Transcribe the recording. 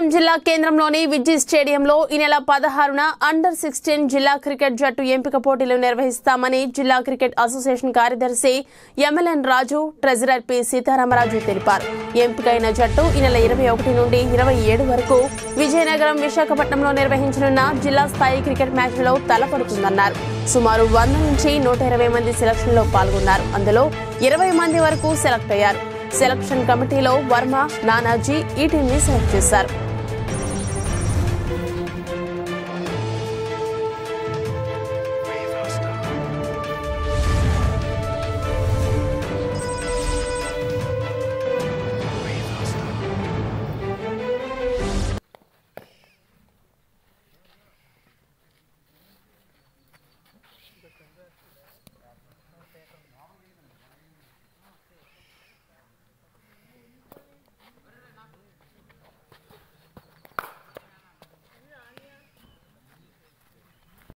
జిల్లా కేంద్రంలోని విజ్జి స్టేడియంలో ఈ నెల పదహారున అండర్ సిక్స్టీన్ జిల్లా క్రికెట్ జట్టు ఎంపిక పోటీలు నిర్వహిస్తామని జిల్లా క్రికెట్ అసోసియేషన్ కార్యదర్శి M L N Raju treasurer P Seetharamaraju తెలిపారు ఎంపికైన జట్టు ఈ నెల ఇరవై ఒకటి నుండి ఇరవై ఏడు వరకు విజయనగరం విశాఖపట్నంలో నిర్వహించనున్న జిల్లా స్థాయి క్రికెట్ మ్యాచ్లలో తలపడుతుందన్నారు సుమారు వంద నుంచి నూట ఇరవై మంది సెలక్షన్లో పాల్గొన్నారు అందులో ఇరవై మంది వరకు సెలెక్ట్ అయ్యారు సెలక్షన్ కమిటీలో వర్మ నానాజీ ఈ టీంని సెలెక్ట్ చేశారు